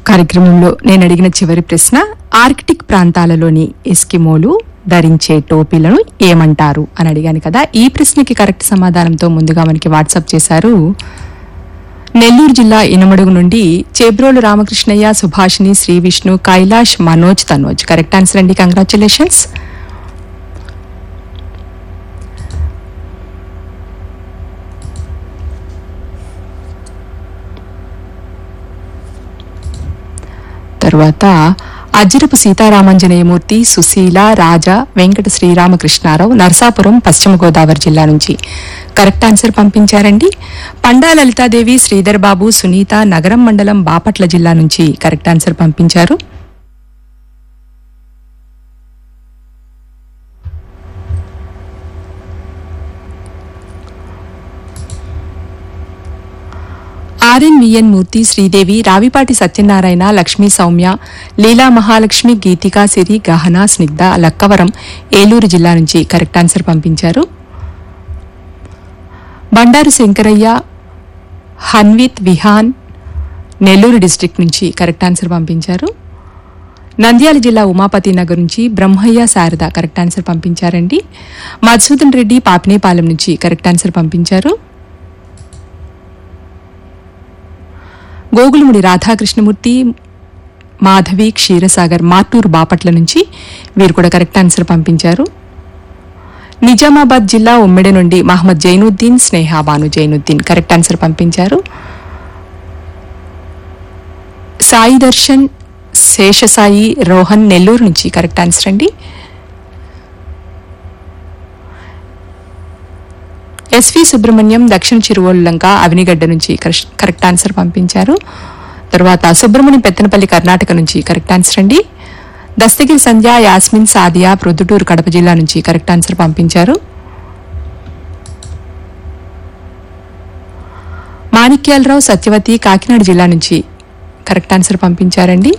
కార్యక్రమంలో నేను అడిగిన చివరి ప్రశ్న ఆర్కిటిక్ ప్రాంతాలలోని ఎస్కిమోలు ధరించే టోపీలను ఏమంటారు అని అడిగాను కదా ఈ ప్రశ్నకి కరెక్ట్ సమాధానంతో ముందుగా మనకి వాట్సాప్ చేశారు నెల్లూరు జిల్లా ఇనమడుగు నుండి చేబ్రోలు రామకృష్ణయ్య సుభాషిణి శ్రీ విష్ణు కైలాష్ మనోజ్ తనోజ్ కరెక్ట్ ఆన్సర్ అండి కంగ్రాచులేషన్స్ తరువాత అజ్జరపు సీతారామాంజనేయమూర్తి సుశీల రాజా వెంకట శ్రీరామకృష్ణారావు నరసాపురం పశ్చిమ గోదావరి జిల్లా నుంచి కరెక్ట్ ఆన్సర్ పంపించారండి పండా లలితాదేవి శ్రీధర్ బాబు సునీత నగరం మండలం బాపట్ల జిల్లా నుంచి కరెక్ట్ ఆన్సర్ పంపించారు ఆర్ఎన్విఎన్ మూర్తి శ్రీదేవి రావిపాటి సత్యనారాయణ లక్ష్మీ సౌమ్య లీలా మహాలక్ష్మి గీతికా సిరి గహన స్నిగ్ధ లక్కవరం ఏలూరు జిల్లా నుంచి కరెక్ట్ ఆన్సర్ పంపించారు బండారు శంకరయ్య హన్విత్ విహాన్ నెల్లూరు డిస్ట్రిక్ట్ నుంచి కరెక్ట్ ఆన్సర్ పంపించారు నంద్యాల జిల్లా ఉమాపతి నగర్ నుంచి బ్రహ్మయ్య శారద కరెక్ట్ ఆన్సర్ పంపించారండి మధుసూదన్ రెడ్డి పాపినేపాలెం నుంచి కరెక్ట్ ఆన్సర్ పంపించారు గోగులముడి రాధాకృష్ణమూర్తి మాధవి క్షీరసాగర్ మార్టూరు బాపట్ల నుంచి వీరు కూడా కరెక్ట్ ఆన్సర్ పంపించారు నిజామాబాద్ జిల్లా ఉమ్మెడి నుండి మహమ్మద్ జైనుద్దీన్ స్నేహ బాను జైనుద్దీన్ కరెక్ట్ ఆన్సర్ పంపించారు సాయి దర్శన్ శేషసాయి రోహన్ నెల్లూరు నుంచి కరెక్ట్ ఆన్సర్ అండి ఎస్వి సుబ్రహ్మణ్యం దక్షిణ చిరువోళ్ళంక అవినిగడ్డ నుంచి కరెక్ట్- కరెక్ట్ ఆన్సర్ పంపించారు తర్వాత సుబ్రహ్మణ్యం పెత్తనపల్లి కర్ణాటక నుంచి కరెక్ట్ ఆన్సర్ అండి దస్తగిరి సంధ్య యాస్మిన్ సాదియా ప్రొద్దుటూరు కడప జిల్లా నుంచి కరెక్ట్ ఆన్సర్ పంపించారు మాణిక్యాలరావు సత్యవతి కాకినాడ జిల్లా నుంచి కరెక్ట్ ఆన్సర్ పంపించారండి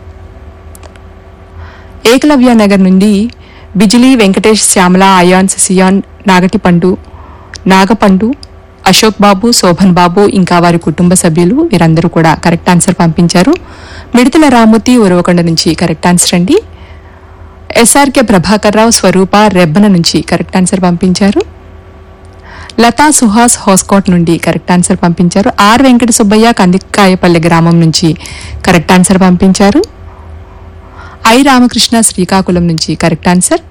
ఏకలవ్య నగర్ నుండి బిజిలీ వెంకటేష్ శ్యామల అయాన్స్ సియాన్ నాగటిపండు నాగపండు అశోక్ బాబు శోభన్ బాబు ఇంకా వారి కుటుంబ సభ్యులు వీరందరూ కూడా కరెక్ట్ ఆన్సర్ పంపించారు మిడతల రామూర్తి ఉరవకొండ నుంచి కరెక్ట్ ఆన్సర్ అండి ఎస్ఆర్కే ప్రభాకర్ రావు స్వరూప రెబ్బన నుంచి కరెక్ట్ ఆన్సర్ పంపించారు లతా సుహాస్ హోస్కోట్ నుండి కరెక్ట్ ఆన్సర్ పంపించారు ఆర్ వెంకట సుబ్బయ్య కందికాయపల్లి గ్రామం నుంచి కరెక్ట్ ఆన్సర్ పంపించారు ఐ రామకృష్ణ శ్రీకాకుళం నుంచి కరెక్ట్ ఆన్సర్